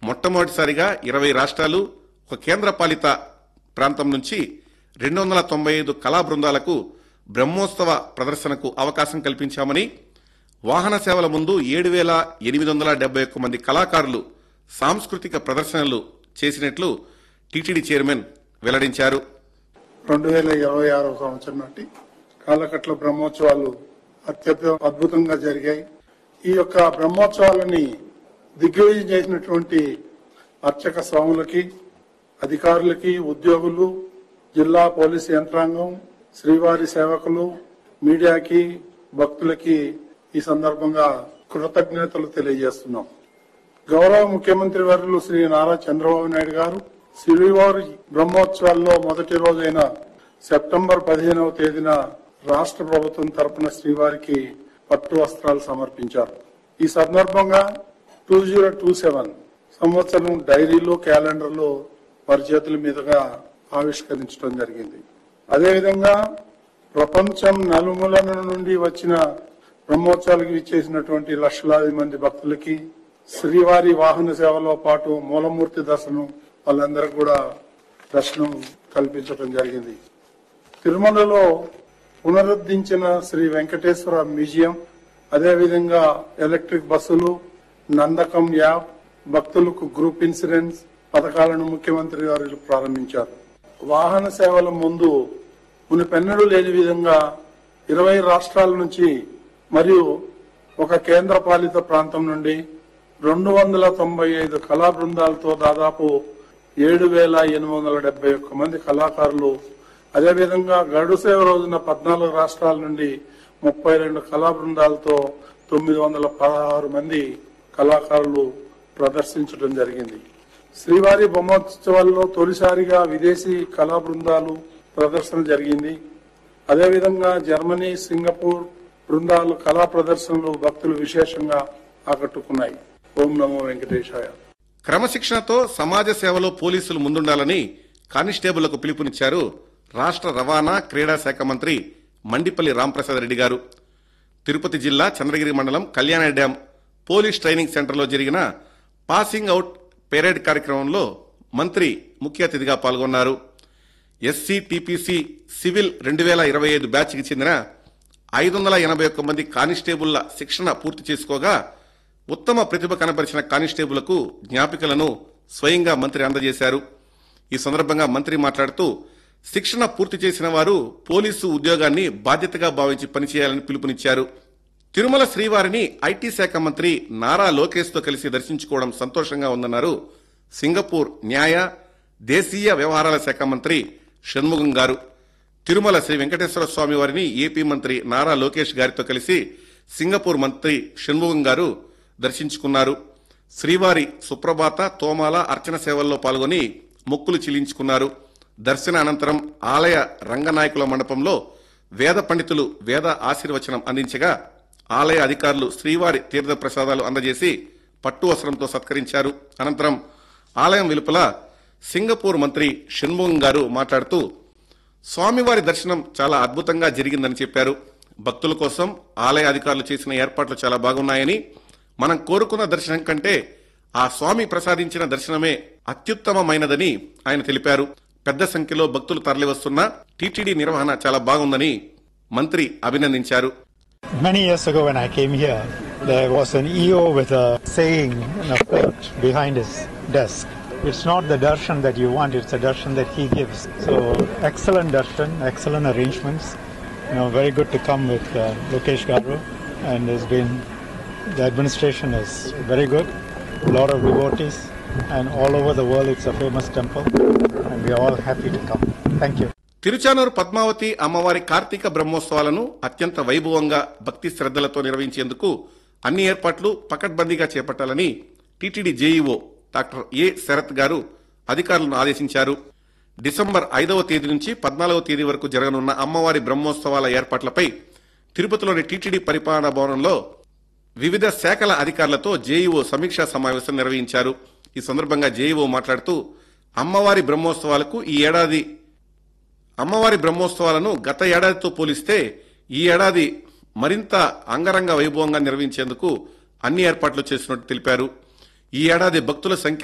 మొట్టమొదటిసారిగా ఇరవై రాష్ట్రాలు ఒక కేంద్రపాలిత ప్రాంతం నుంచి రెండు వందల తొంభై ఐదు కళా బృందాలకు బ్రహ్మోత్సవ ప్రదర్శనకు అవకాశం కల్పించామని వాహన సేవల ముందు ఏడు వేల ఎనిమిది వందల డెబ్బై ఒక్క మంది కళాకారులు సాంస్కృతిక ప్రదర్శనలు చేసినట్లు టీటీడీ చైర్మన్ వెల్లడించారు రెండు వేల ఇరవై ఆరో సంవత్సరం నాటి కాలకట్ల బ్రహ్మోత్సవాలు అత్యంత అద్భుతంగా జరిగాయి ఈ యొక్క బ్రహ్మోత్సవాలని దిగ్విజయం చేసినటువంటి అర్చక స్వాములకి అధికారులకి ఉద్యోగులు జిల్లా పోలీసు యంత్రాంగం శ్రీవారి సేవకులు మీడియాకి భక్తులకి ఈ సందర్భంగా కృతజ్ఞతలు తెలియజేస్తున్నాం గౌరవ ముఖ్యమంత్రి వర్యులు శ్రీ నారా చంద్రబాబు నాయుడు గారు శ్రీవారి బ్రహ్మోత్సవాల్లో మొదటి రోజైన సెప్టెంబర్ పదిహేనవ తేదీన రాష్ట్ర ప్రభుత్వం తరపున శ్రీవారికి పట్టు వస్త్రాలు సమర్పించారు ఈ సందర్భంగా టూ జీరో టూ సెవెన్ సంవత్సరం డైరీలో క్యాలెండర్లో వారి చేతుల మీదుగా ఆవిష్కరించడం జరిగింది అదేవిధంగా ప్రపంచం నలుమూలల నుండి వచ్చిన బ్రహ్మోత్సవాలకు ఇచ్చేసినటువంటి లక్షలాది మంది భక్తులకి శ్రీవారి వాహన సేవలో పాటు మూలమూర్తి దర్శనం వాళ్ళందరికీ కూడా దర్శనం కల్పించడం జరిగింది తిరుమలలో పునరుద్ధరించిన శ్రీ వెంకటేశ్వర మ్యూజియం అదేవిధంగా ఎలక్ట్రిక్ బస్సులు నందకం యాప్ భక్తులకు గ్రూప్ ఇన్సూరెన్స్ పథకాలను ముఖ్యమంత్రి గారు ప్రారంభించారు వాహన సేవల ముందు మునిపెన్నడూ లేని విధంగా ఇరవై రాష్ట్రాల నుంచి మరియు ఒక కేంద్ర పాలిత ప్రాంతం నుండి రెండు వందల తొంభై ఐదు కళా బృందాలతో దాదాపు ఏడు వేల ఎనిమిది వందల డెబ్బై ఒక్క మంది కళాకారులు అదేవిధంగా గడు సేవ రోజున పద్నాలుగు రాష్ట్రాల నుండి ముప్పై రెండు కళా బృందాలతో తొమ్మిది వందల పదహారు మంది కళాకారులు ప్రదర్శించడం జరిగింది శ్రీవారి బొమ్మోత్సవాల్లో తొలిసారిగా విదేశీ కళా బృందాలు ప్రదర్శన జరిగింది అదేవిధంగా జర్మనీ సింగపూర్ బృందాలు కళా ప్రదర్శనలు భక్తులు విశేషంగా ఆకట్టుకున్నాయి ఓం నమో వెంకటేశాయ క్రమశిక్షణతో సమాజ సేవలో పోలీసులు ముందుండాలని కానిస్టేబుళ్లకు పిలుపునిచ్చారు రాష్ట్ర రవాణా క్రీడా శాఖ మంత్రి మండిపల్లి రాంప్రసాద్ రెడ్డి గారు తిరుపతి జిల్లా చంద్రగిరి మండలం కళ్యాణ డ్యాం పోలీస్ ట్రైనింగ్ సెంటర్లో జరిగిన పాసింగ్ అవుట్ పెరేడ్ కార్యక్రమంలో మంత్రి ముఖ్య అతిథిగా పాల్గొన్నారు ఎస్సీ టీపీసీ సివిల్ రెండు వేల ఇరవై ఐదు బ్యాచ్కి చెందిన ఐదు వందల ఎనభై ఒక్క మంది కానిస్టేబుళ్ల శిక్షణ పూర్తి చేసుకోగా ఉత్తమ ప్రతిభ కనబరిచిన కానిస్టేబుళ్లకు జ్ఞాపికలను స్వయంగా మంత్రి అందజేశారు ఈ సందర్భంగా మంత్రి మాట్లాడుతూ శిక్షణ పూర్తి చేసిన వారు పోలీసు ఉద్యోగాన్ని బాధ్యతగా భావించి పనిచేయాలని పిలుపునిచ్చారు తిరుమల శ్రీవారిని ఐటీ శాఖ మంత్రి నారా లోకేష్ తో కలిసి దర్శించుకోవడం సంతోషంగా ఉందన్నారు సింగపూర్ న్యాయ దేశీయ వ్యవహారాల శాఖ మంత్రి షణ్ముగం గారు తిరుమల శ్రీ వెంకటేశ్వర స్వామి వారిని ఏపీ మంత్రి నారా లోకేష్ గారితో కలిసి సింగపూర్ మంత్రి షణ్ముగం గారు దర్శించుకున్నారు శ్రీవారి సుప్రభాత తోమాల అర్చన సేవల్లో పాల్గొని మొక్కులు చెల్లించుకున్నారు దర్శన అనంతరం ఆలయ రంగనాయకుల మండపంలో వేద పండితులు వేద ఆశీర్వచనం అందించగా ఆలయ అధికారులు శ్రీవారి తీర్థ ప్రసాదాలు అందజేసి పట్టు వస్త్రంతో సత్కరించారు అనంతరం ఆలయం వెలుపల సింగపూర్ మంత్రి షణ్ముగం గారు మాట్లాడుతూ స్వామివారి దర్శనం చాలా అద్భుతంగా జరిగిందని చెప్పారు భక్తుల కోసం ఆలయ అధికారులు చేసిన ఏర్పాట్లు చాలా బాగున్నాయని మనం కోరుకున్న దర్శనం కంటే ఆ స్వామి ప్రసాదించిన దర్శనమే అత్యుత్తమమైనదని ఆయన తెలిపారు పెద్ద సంఖ్యలో భక్తులు తరలివస్తున్నా టీటీడీ నిర్వహణ చాలా బాగుందని మంత్రి అభినందించారు Many years ago, when I came here, there was an EO with a saying in a plate behind his desk. It's not the darshan that you want, it's the darshan that he gives. So, excellent darshan, excellent arrangements. You know, very good to come with uh, Lokesh Garu, and there's been the administration is very good. A lot of devotees, and all over the world, it's a famous temple, and we are all happy to come. Thank you. Tiruchanur Padmavati అమ్మవారి కార్తీక బ్రహ్మోత్సవాలను అత్యంత వైభవంగా భక్తి శ్రద్ధలతో నిర్వహించేందుకు అన్ని ఏర్పాట్లు పకడ్బందీగా చేపట్టాలని TTD JEO doctor A Sharath garu అధికారులను ఆదేశించారు డిసెంబర్ ఐదవ తేదీ నుంచి పద్నాలుగవ తేదీ వరకు జరగనున్న అమ్మవారి బ్రహ్మోత్సవాల ఏర్పాట్లపై తిరుపతిలోని టీటీడీ పరిపాలనా భవనంలో వివిధ శాఖల అధికారులతో జేఈఓ సమీక్షా సమావేశం నిర్వహించారు ఈ సందర్భంగా జేఈఓ మాట్లాడుతూ అమ్మవారి బ్రహ్మోత్సవాలకు ఈ ఏడాది అమ్మవారి బ్రహ్మోత్సవాలను గత ఏడాదితో పోలిస్తే ఈ ఏడాది మరింత అంగరంగ వైభవంగా నిర్వహించేందుకు అన్ని ఏర్పాట్లు చేసినట్టు తెలిపారు ఈ ఏడాది భక్తుల సంఖ్య